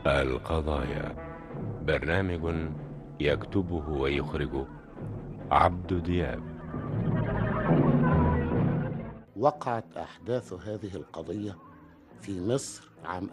القضايا برنامج يكتبه ويخرجه عبد دياب وقعت أحداث هذه القضية في مصر عام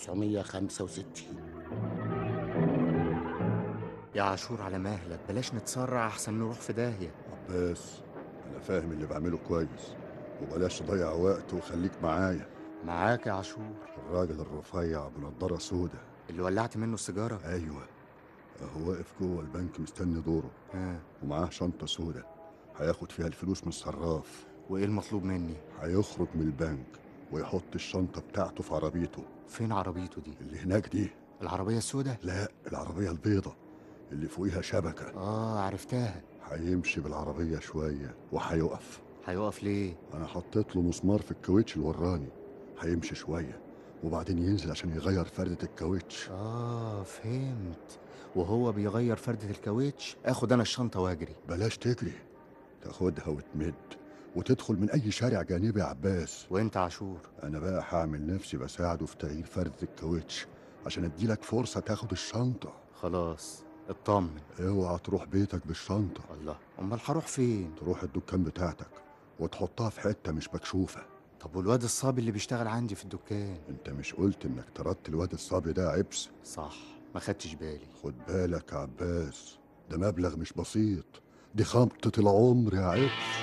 1965 يا عاشور على مهلك بلاش نتسرع احسن نروح في داهية عباس انا فاهم اللي بعمله كويس وبلاش تضيع وقت وخليك معايا معاك يا عاشور الراجل الرفيع بنضاره سودا اللي ولعت منه السيجارة ايوه هو واقف جوه البنك مستني دوره ها ومعاه شنطه سودا هياخد فيها الفلوس من الصراف وايه المطلوب مني هيخرج من البنك ويحط الشنطه بتاعته في عربيته فين عربيته دي اللي هناك دي العربية السوداء لا العربيه البيضه اللي فوقيها شبكه اه عرفتها هيمشي بالعربيه شويه وهيقف هيقف ليه انا حطيت له مسمار في الكاوتش اللي وراني هيمشي شويه وبعدين ينزل عشان يغير فردة الكاوتش اه فهمت وهو بيغير فردة الكاوتش اخد انا الشنطة واجري بلاش تجري تاخدها وتمد وتدخل من اي شارع جانبي يا عباس وانت عاشور انا بقى هعمل نفسي بساعده في تغيير فردة الكاوتش عشان اديلك فرصة تاخد الشنطة خلاص اطمن اوعى تروح بيتك بالشنطة الله امال هروح فين تروح الدكان بتاعتك وتحطها في حتة مش مكشوفة طب والواد الصبي اللي بيشتغل عندي في الدكان انت مش قلت انك طردت الواد الصبي ده عبس صح ما خدتش بالي خد بالك يا عباس ده مبلغ مش بسيط دي خبطة العمر يا عبس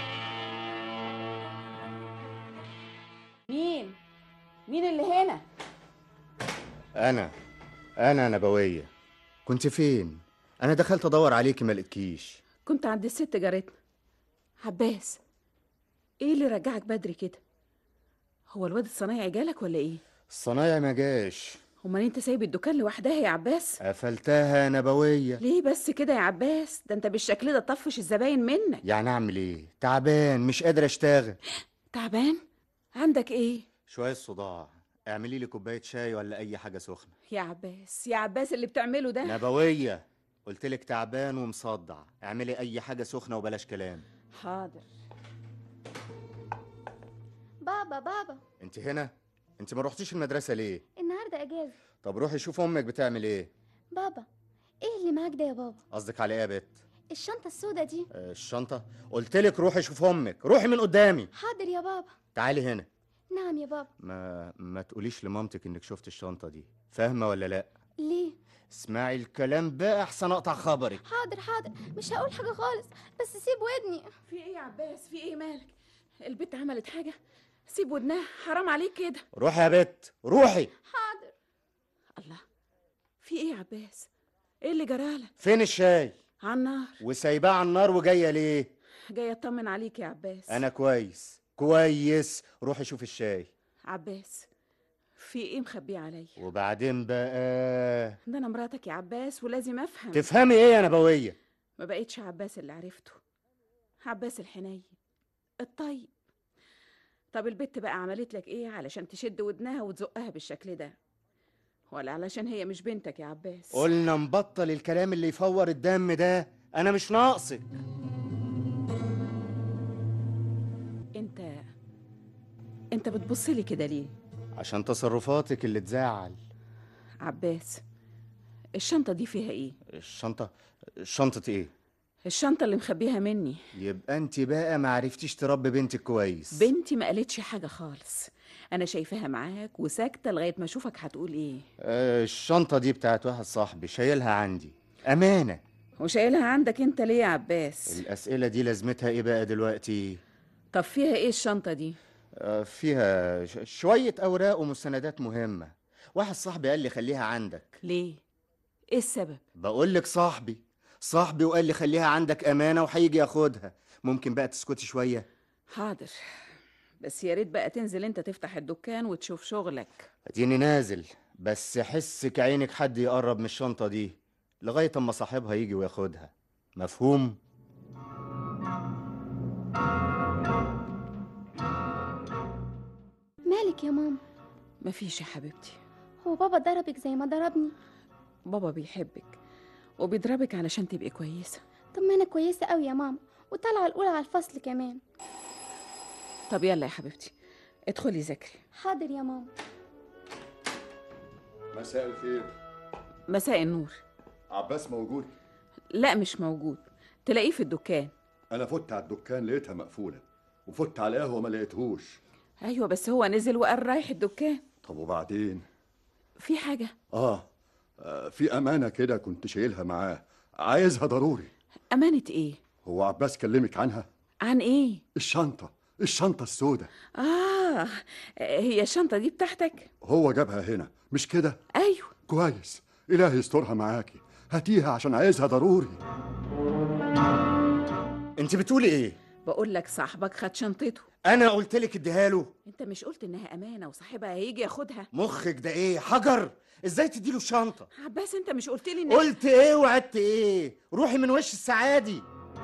مين مين اللي هنا انا انا نبوية كنت فين انا دخلت ادور عليكي ما لقيتكيش كنت عند الست جارتنا عباس ايه اللي رجعك بدري كده هو الواد الصنايعي جالك ولا ايه الصنايع ما جاش امال انت سايب الدكان لوحدها يا عباس قفلتها يا نبوية ليه بس كده يا عباس ده انت بالشكل ده طفش الزباين منك يعني اعمل ايه تعبان مش قادر اشتغل تعبان عندك ايه شوية صداع اعملي لي كوباية شاي ولا اي حاجة سخنة يا عباس يا عباس اللي بتعمله ده نبوية قلت لك تعبان ومصدع اعملي اي حاجة سخنة وبلاش كلام حاضر بابا بابا انت هنا انت ما روحتيش المدرسة ليه النهارده اجازه طب روحي شوف امك بتعمل ايه بابا ايه اللي معاك ده يا بابا قصدك على ايه يا بت الشنطه السوداء دي آه، الشنطة قلت لك روحي شوف امك روحي من قدامي حاضر يا بابا تعالي هنا نعم يا بابا ما ما تقوليش لمامتك انك شفت الشنطة دي فاهمة ولا لا ليه اسمعي الكلام بقى احسن اقطع خبرك حاضر حاضر مش هقول حاجه خالص بس سيب ودني في ايه يا عباس في ايه مالك البت عملت حاجه سيب ودنها حرام عليك كده روحي يا بت روحي حاضر الله في ايه يا عباس ايه اللي جرالك فين الشاي على النار وسايباه على النار وجايه ليه جاي اطمن عليك يا عباس انا كويس كويس روحي شوف الشاي عباس في ايه مخبيه عليا وبعدين بقى ده انا مراتك يا عباس ولازم افهم تفهمي ايه يا نبويه ما بقيتش عباس اللي عرفته عباس الحنين الطيب طب البت بقى عملت لك ايه علشان تشد ودنها وتزقها بالشكل ده ولا علشان هي مش بنتك يا عباس قلنا نبطل الكلام اللي يفور الدم ده انا مش ناقصك انت انت بتبص لي كده ليه عشان تصرفاتك اللي تزعل عباس الشنطه دي فيها ايه الشنطه شنطه ايه الشنطه اللي مخبيها مني يبقى انت بقى ما عرفتيش تربي بنتك كويس بنتي ما قالتش حاجه خالص انا شايفاها معاك وساكته لغايه ما اشوفك هتقول ايه آه، الشنطه دي بتاعت واحد صاحبي شايلها عندي امانه وشايلها عندك انت ليه يا عباس الاسئله دي لازمتها ايه بقى دلوقتي طب فيها ايه الشنطه دي آه، فيها ش- شويه اوراق ومستندات مهمه واحد صاحبي قال لي خليها عندك ليه ايه السبب بقول لك صاحبي صاحبي وقال لي خليها عندك امانه وهيجي ياخدها ممكن بقى تسكتي شويه حاضر بس يا ريت بقى تنزل انت تفتح الدكان وتشوف شغلك اديني نازل بس حسك عينك حد يقرب من الشنطه دي لغايه اما صاحبها يجي وياخدها مفهوم مالك يا ماما مفيش يا حبيبتي هو بابا ضربك زي ما ضربني بابا بيحبك وبيضربك علشان تبقي كويسه طب ما انا كويسه قوي يا ماما وطالعه الاولى على الفصل كمان طب يلا يا حبيبتي ادخلي ذاكري حاضر يا ماما مساء الخير مساء النور عباس موجود لا مش موجود تلاقيه في الدكان انا فت على الدكان لقيتها مقفوله وفت على القهوه ما لقيتهوش ايوه بس هو نزل وقال رايح الدكان طب وبعدين في حاجه آه. اه في امانه كده كنت شايلها معاه عايزها ضروري امانه ايه هو عباس كلمك عنها عن ايه الشنطه الشنطه السوداء اه هي الشنطه دي بتاعتك هو جابها هنا مش كده ايوه كويس الهي يسترها معاكي هاتيها عشان عايزها ضروري انت بتقولي ايه بقول لك صاحبك خد شنطته انا قلت لك اديها له انت مش قلت انها امانه وصاحبها هيجي ياخدها مخك ده ايه حجر ازاي تديله الشنطه عباس انت مش قلت لي ان قلت ايه وعدت ايه روحي من وش السعادي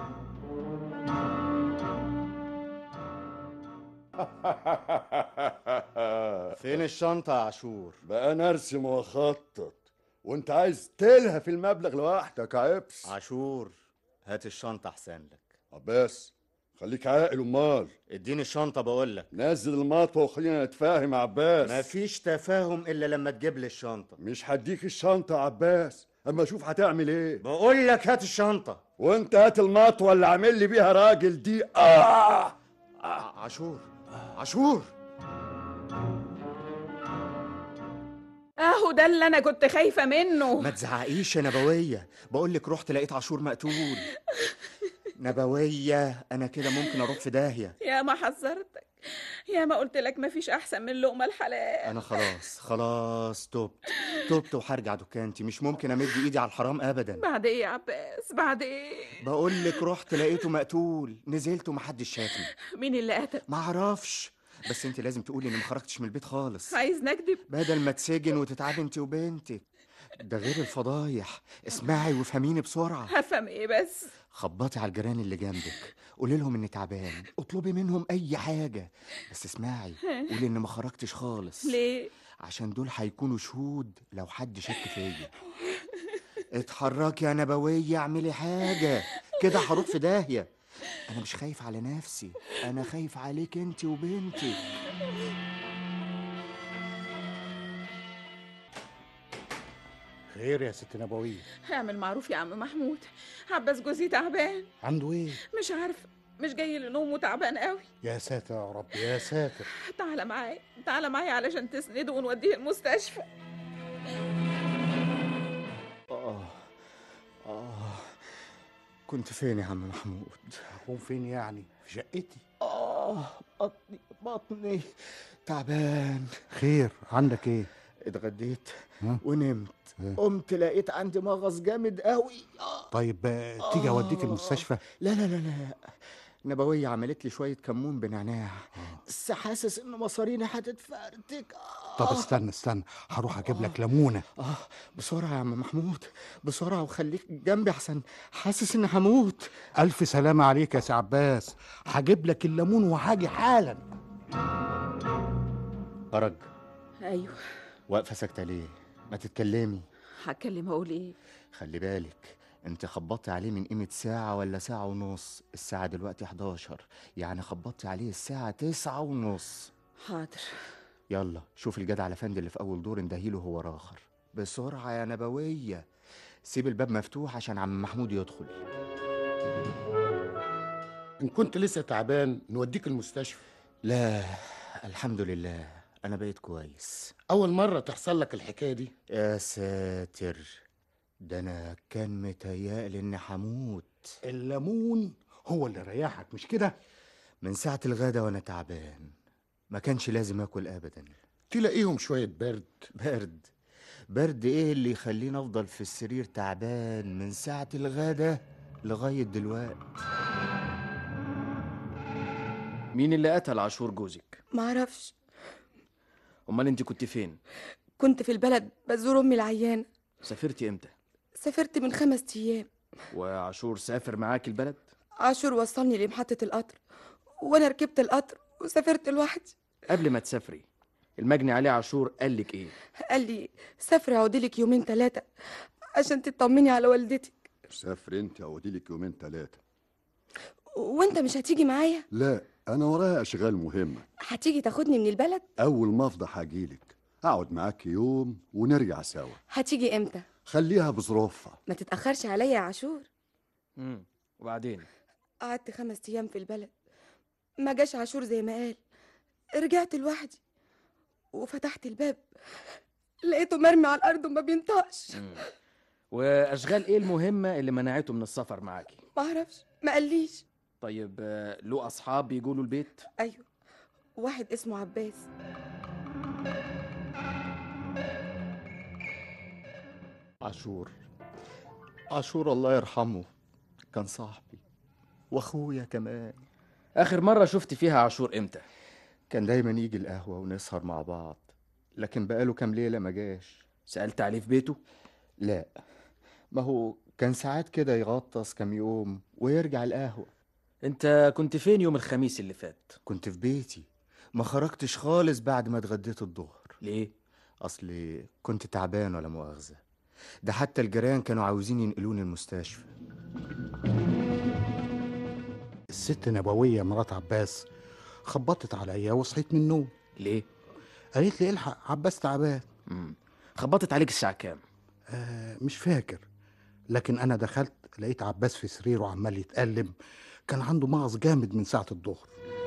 فين الشنطه يا عاشور بقى انا ارسم واخطط وانت عايز تلهى في المبلغ لوحدك يا عبس عاشور هات الشنطه احسن لك عباس خليك عاقل امال اديني الشنطه بقول لك نزل المطوه وخلينا نتفاهم يا عباس مفيش تفاهم الا لما تجيب لي الشنطه مش هديك الشنطه يا عباس اما اشوف هتعمل ايه بقول لك هات الشنطه وانت هات المطوه اللي عامل لي بيها راجل دي آه. ع- عاشور عاشور اهو ده اللي انا كنت خايفه منه ما تزعقيش يا نبويه بقول لك رحت لقيت عاشور مقتول نبويه انا كده ممكن اروح في داهيه يا ما حذرتك يا ما قلت لك مفيش احسن من لقمه الحلال انا خلاص خلاص تبت تبت وهرجع دكانتي مش ممكن امد ايدي على الحرام ابدا بعد ايه يا عباس بعد ايه بقول لك رحت لقيته مقتول نزلت ومحدش شافني مين اللي قتل ما اعرفش بس انت لازم تقولي اني ما خرجتش من البيت خالص عايز نكذب بدل ما تسجن وتتعبي انت وبنتك ده غير الفضايح اسمعي وافهميني بسرعه هفهم ايه بس خبطي على الجيران اللي جنبك قولي لهم اني تعبان اطلبي منهم اي حاجه بس اسمعي قولي اني ما خرجتش خالص ليه عشان دول هيكونوا شهود لو حد شك فيا اتحركي يا نبوية اعملي حاجة كده هروح في داهية أنا مش خايف على نفسي أنا خايف عليك أنت وبنتي خير يا ست نبوية اعمل معروف يا عم محمود عباس جوزي تعبان عنده ايه مش عارفه مش جاي له نوم وتعبان قوي يا ساتر يا رب يا ساتر تعالى معايا تعالى معايا علشان تسنده ونوديه المستشفى آه آه كنت فين يا عم محمود هكون فين يعني في شقتي آه بطني بطني تعبان خير عندك ايه اتغديت ها؟ ونمت ها؟ قمت لقيت عندي مغص جامد قوي آه. طيب آه، تيجي اوديك المستشفى لا لا لا لا نبوية عملت لي شوية كمون بنعناع بس حاسس ان مصاريني هتتفرتك آه. طب استنى استنى هروح اجيب لك ليمونه اه بسرعة يا عم محمود بسرعة وخليك جنبي احسن حاسس اني هموت الف سلامه عليك يا سي عباس هجيب لك الليمون وهاجي حالا فرج ايوه واقفة ساكتة ليه؟ ما تتكلمي هتكلم اقول ايه خلي بالك انت خبطتي عليه من قيمة ساعة ولا ساعة ونص الساعة دلوقتي 11 يعني خبطتي عليه الساعة تسعة ونص حاضر يلا شوف الجدع الافندي اللي في اول دور اندهيله هو راخر بسرعة يا نبوية سيب الباب مفتوح عشان عم محمود يدخل إن كنت لسه تعبان نوديك المستشفى لا الحمد لله انا بقيت كويس أول مرة تحصل لك الحكاية دي يا ساتر ده انا كان متهيألي اني هموت الليمون هو اللي ريحك مش كده من ساعة الغدا وانا تعبان ما كانش لازم اكل ابدا تلاقيهم شوية برد برد برد ايه اللي يخليني افضل في السرير تعبان من ساعة الغدا لغاية دلوقتي مين اللي قتل عاشور جوزك معرفش امال انت كنت فين كنت في البلد بزور امي العيانة سافرتي امتى سافرت من خمس ايام وعاشور سافر معاك البلد عاشور وصلني لمحطة القطر وانا ركبت القطر وسافرت لوحدي قبل ما تسافري المجني عليه عاشور قال لك ايه قال لي سافري اقعدي لك يومين ثلاثة عشان تطمني على والدتك سافر انت اوديلك يومين ثلاثة وانت مش هتيجي معايا لا انا ورايا اشغال مهمة هتيجي تاخدني من البلد اول ما افضى هجيلك اقعد معاك يوم ونرجع سوا هتيجي امتى خليها بظروفها ما تتأخرش عليا يا عاشور امم وبعدين قعدت خمس أيام في البلد ما جاش عاشور زي ما قال رجعت لوحدي وفتحت الباب لقيته مرمي على الأرض وما بينطقش مم. واشغال ايه المهمه اللي منعته من السفر معاكي ما اعرفش ما قاليش طيب آه، له اصحاب بيجوا له البيت ايوه واحد اسمه عباس عاشور عاشور الله يرحمه كان صاحبي واخويا كمان اخر مره شفت فيها عاشور امتى كان دايما يجي القهوة ونسهر مع بعض لكن بقاله كام ليلة ما جاش سالت عليه في بيته لا ما هو كان ساعات كده يغطس كام يوم ويرجع القهوة انت كنت فين يوم الخميس اللي فات كنت في بيتي ما خرجتش خالص بعد ما اتغديت الظهر ليه اصلي كنت تعبان ولا مؤاخذة ده حتى الجيران كانوا عاوزين ينقلوني المستشفى الست نبوية مرات عباس خبطت عليا وصحيت من النوم ليه قالت لي الحق عباس تعبان مم. خبطت عليك الساعه كام آه مش فاكر لكن انا دخلت لقيت عباس في سريره عمال يتألم كان عنده مغص جامد من ساعة الظهر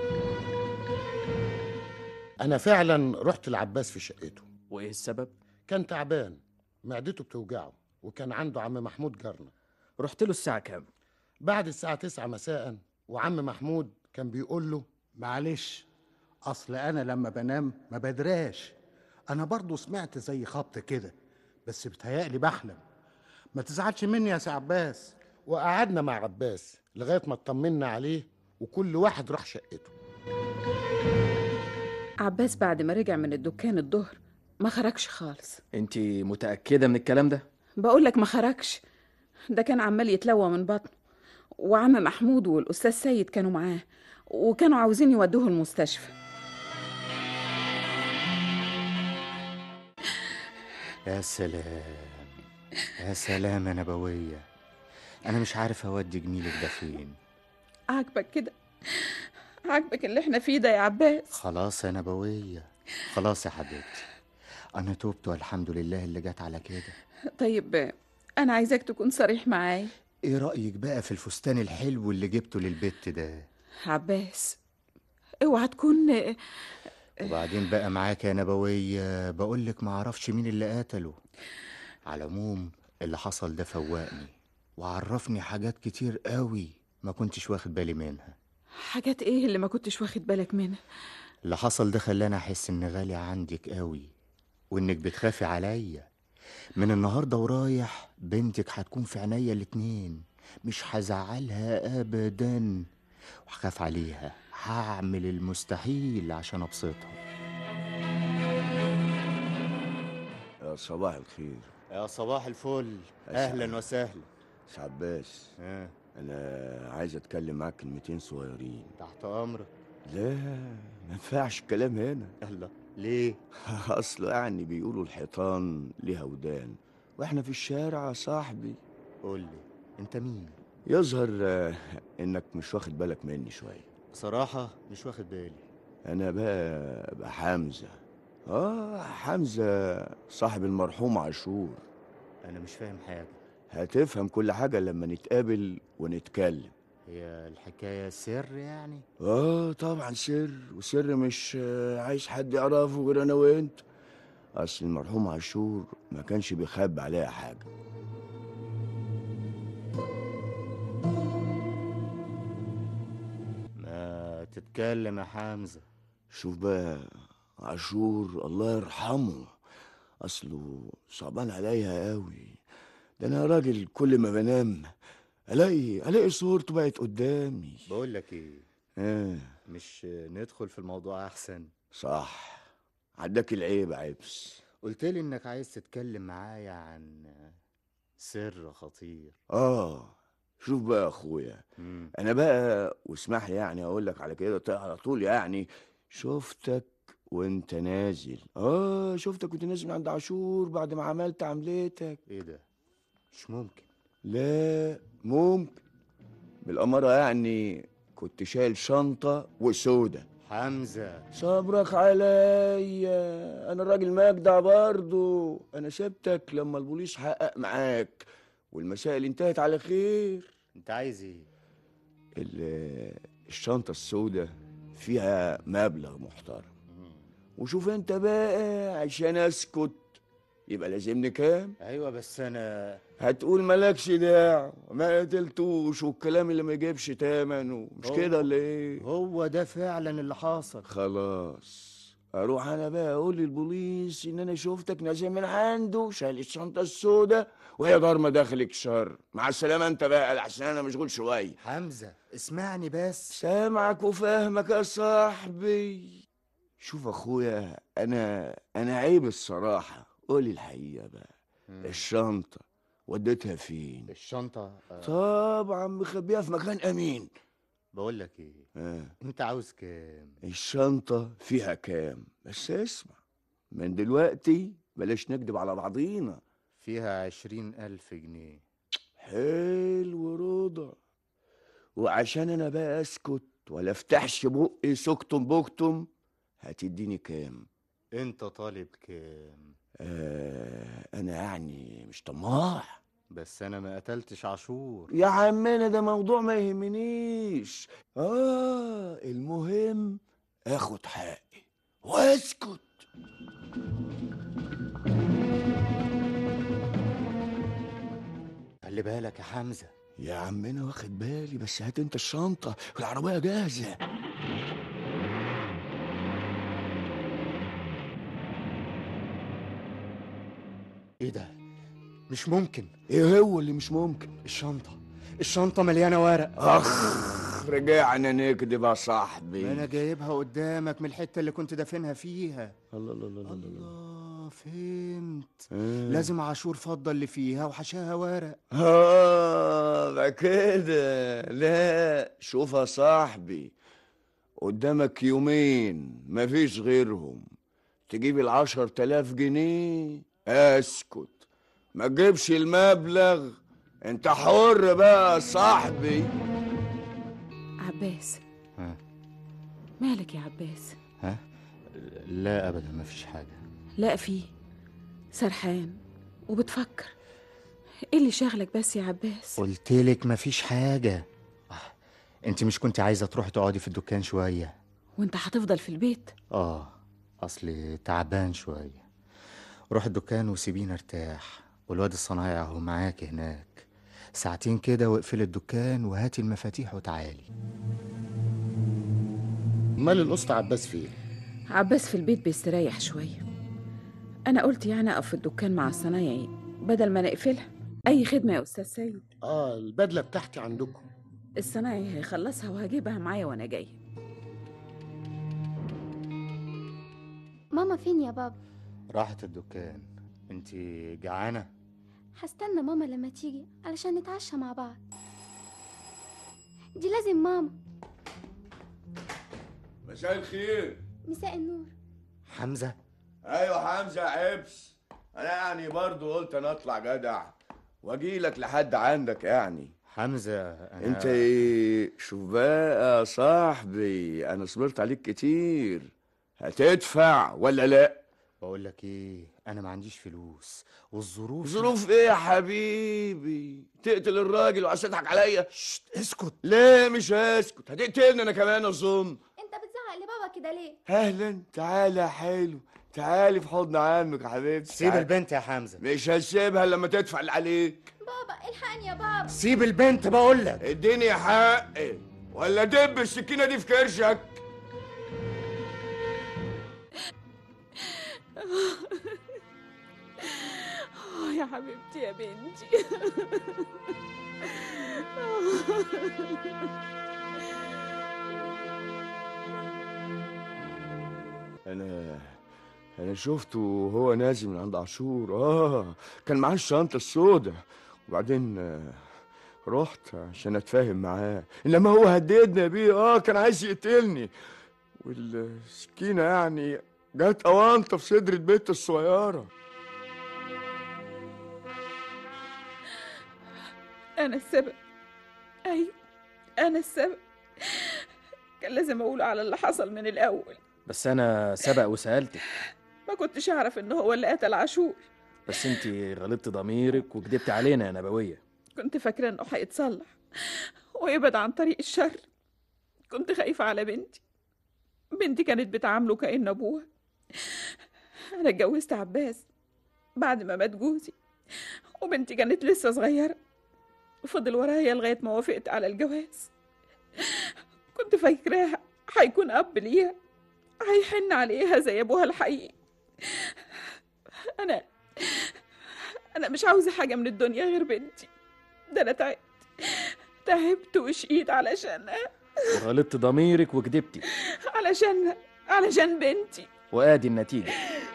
انا فعلا رحت لعباس في شقته وايه السبب كان تعبان معدته بتوجعه وكان عنده عم محمود جارنا رحت له الساعه كام بعد الساعة تسعة مساء وعم محمود كان بيقول له معلش اصل انا لما بنام ما بدراش انا برضو سمعت زي خبط كده بس بتهيألي بحلم ما تزعلش مني يا سي عباس وقعدنا مع عباس لغاية ما اطمنا عليه وكل واحد راح شقته عباس بعد ما رجع من الدكان الظهر ما خرجش خالص انت متاكده من الكلام ده بقول لك ما خرجش ده كان عمال يتلوى من بطنه وعم محمود والاستاذ سيد كانوا معاه وكانوا عاوزين يودوه المستشفى يا سلام يا سلام يا نبوية أنا مش عارف أودي جميلك ده فين عاجبك كده عاجبك اللي احنا فيه ده يا عباس خلاص يا نبوية خلاص يا حبيبتي أنا توبت والحمد لله اللي جت على كده طيب انا عايزاك تكون صريح معايا إيه رأيك بقى في الفستان الحلو اللي جبته للبت ده عباس اوعى تكون وبعدين بقى معاك يا نبوية بقولك معرفش مين اللي قتله على العموم اللي حصل ده فوقني وعرفني حاجات كتير قوي ما كنتش واخد بالي منها حاجات ايه اللي ما كنتش واخد بالك منها اللي حصل ده خلاني احس ان غالي عندك قوي وانك بتخافي عليا من النهارده ورايح بنتك هتكون في عينيا الاتنين مش هزعلها ابدا وهخاف عليها هعمل المستحيل عشان ابسطها يا صباح الخير يا صباح الفل يا اهلا وسهلا سي عباس آه. انا عايز اتكلم معاك كلمتين صغيرين تحت امرك لا ما ينفعش الكلام هنا يلا ليه اصل يعني بيقولوا الحيطان ليها ودان واحنا في الشارع يا صاحبي قول لي انت مين يظهر آه، انك مش واخد بالك مني شويه بصراحه مش واخد بالي انا بقى بقى حمزه اه حمزه صاحب المرحوم عاشور انا مش فاهم حاجه هتفهم كل حاجه لما نتقابل ونتكلم هي الحكايه سر يعني اه طبعا سر وسر مش آه، عايز حد يعرفه غير انا وانت اصل المرحوم عاشور ما كانش بيخبي عليها حاجه ما تتكلم يا حمزه شوف بقى عاشور الله يرحمه اصله صعبان عليا قوي ده انا راجل كل ما بنام الاقي الاقي صورته بقت قدامي بقول لك ايه اه مش ندخل في الموضوع احسن صح عداك العيب عبس قلت لي انك عايز تتكلم معايا عن سر خطير اه شوف بقى يا اخويا مم. انا بقى واسمح لي يعني اقول لك على كده ط- على طول يعني شفتك وانت نازل اه شفتك وانت نازل من عند عاشور بعد ما عملت عملتك ايه ده مش ممكن لا ممكن بالأمارة يعني كنت شايل شنطة وسودة حمزة صبرك عليا انا راجل مجدع برضو انا سبتك لما البوليس حقق معاك والمسائل انتهت على خير انت عايز ايه ال- الشنطة السوداء فيها مبلغ محترم وشوف انت بقى عشان اسكت يبقى لازمني كام ايوه بس انا هتقول مالكش داع ما قتلتوش والكلام اللي ما يجيبش تمنه مش هو- كده ولا ايه هو ده فعلا اللي حاصل خلاص اروح انا بقى اقول للبوليس ان انا شفتك نازل من عنده شايل الشنطه السوداء وهي ضرمه داخلك شر مع السلامه انت بقى لحسن انا مشغول شويه حمزة اسمعني بس سامعك وفاهمك يا صاحبي شوف اخويا انا انا عيب الصراحه قولي الحقيقه بقى الشنطه وديتها فين الشنطة آه، طبعا مخبيها في مكان امين بقول لك ايه آه. انت عاوز كام الشنطة فيها كام بس اسمع من دلوقتي بلاش نكدب على بعضينا فيها عشرين ألف جنيه حلو رضا وعشان انا بقى اسكت ولا افتحش بقي سكتم بكتم هتديني كام انت طالب كام آه انا يعني مش طماع بس انا ما قتلتش عاشور يا عمنا ده موضوع ما يهمنيش اه المهم اخد حقي واسكت خلي بالك يا حمزة يا عمنا واخد بالي بس هات انت الشنطة العربية جاهزة ايه ده مش ممكن ايه هو اللي مش ممكن الشنطة الشنطة مليانة ورق اخ رجعنا نكذب يا صاحبي ما انا جايبها قدامك من الحتة اللي كنت دافنها فيها الله الله الله الله الله الله فهمت آه. لازم عاشور فضل اللي فيها وحشاها ورق اه ده كده لا شوف يا صاحبي قدامك يومين مفيش غيرهم تجيب العشر تلاف جنيه اسكت ما تجيبش المبلغ انت حر بقى يا صاحبي عباس ها مالك يا عباس ها لا ابدا ما فيش حاجة لا في سرحان وبتفكر ايه اللي شغلك بس يا عباس قلتلك ما فيش حاجة آه، انت مش كنت عايزة تروحي تقعدي في الدكان شوية وانت هتفضل في البيت اه اصلي تعبان شوية روح الدكان وسيبيني ارتاح والواد الصنايعي اهو معاك هناك ساعتين كده واقفلي الدكان وهاتي المفاتيح وتعالي مال القسط عباس فين عباس في البيت بيستريح شوية أنا قلت يعني أقف في الدكان مع الصنايعي بدل ما نقفلها أي خدمة يا أستاذ سيد اه البدله بتاعتي عندكم الصنايعي هيخلصها وهجيبها معايا وأنا جاي ماما فين يا بابا راحت الدكان انت جعانة هستنى ماما لما تيجي علشان نتعشى مع بعض دي لازم ماما مساء الخير مساء النور حمزة ايوه حمزه عبس انا يعني برضو قلت انا اطلع جدع واجي لك لحد عندك يعني حمزة أنا انت ايه شوف بقى يا صاحبي انا صبرت عليك كتير هتدفع ولا لا بقول لك ايه انا ما عنديش فلوس والظروف ظروف ايه يا حبيبي تقتل الراجل وعايز تضحك عليا شت اسكت ليه مش هسكت هتقتلني انا كمان اظن انت بتزعق لبابا كده ليه اهلا تعالى يا حلو تعالي في حضن عمك يا حبيبتي سيب تعالي. البنت يا حمزة مش هسيبها لما تدفع اللي عليك بابا الحقني يا بابا سيب البنت بقول لك اديني حقي ولا دب السكينه دي في كرشك آه يا حبيبتي يا بنتي انا انا شفته وهو نازل من عند عاشور اه كان معاه الشنطه السوداء وبعدين آه، رحت عشان اتفاهم معاه انما هو هددنا بيه اه كان عايز يقتلني والسكينه يعني جت اوانطه في صدر البيت الصغيره أنا السبب أيوة أنا السبب كان لازم اقول على اللي حصل من الاول بس انا سبق وسالتك ما كنتش اعرف ان هو اللي قتل عاشور بس انت غلطت ضميرك وكدبت علينا يا نبويه كنت فاكره انه هيتصلح ويبعد عن طريق الشر كنت خايفه على بنتي بنتي كانت بتعامله كأن ابوها انا اتجوزت عباس بعد ما مات جوزي وبنتي كانت لسه صغيره فضل ورايا لغايه ما وافقت على الجواز كنت فاكراها هيكون اب ليها هيحن عليها زي ابوها الحقيقي انا انا مش عاوزه حاجه من الدنيا غير بنتي ده انا تعبت تعبت وشقيت علشانها وغلطت ضميرك وكدبتي علشانها علشان بنتي وادي النتيجه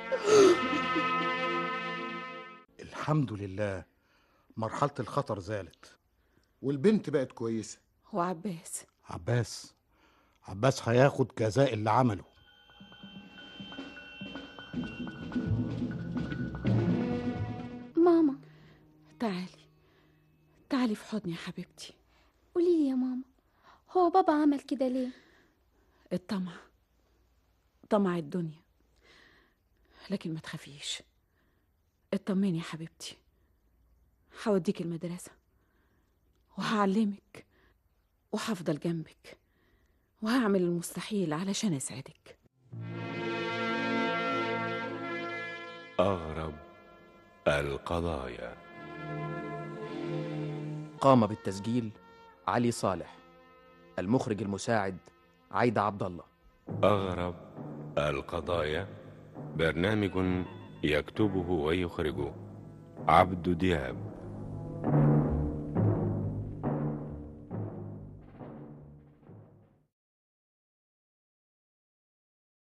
الحمد لله مرحلة الخطر زالت والبنت بقت كويسة وعباس عباس عباس هياخد جزاء اللي عمله ماما تعالي تعالي في حضني يا حبيبتي قولي لي يا ماما هو بابا عمل كده ليه الطمع طمع الدنيا لكن ما تخافيش اطمني يا حبيبتي هوديك المدرسة وهعلمك وهفضل جنبك وهعمل المستحيل علشان اسعدك أغرب القضايا قام بالتسجيل علي صالح المخرج المساعد عايدة عبد الله أغرب القضايا برنامج يكتبه ويخرجه عبد دياب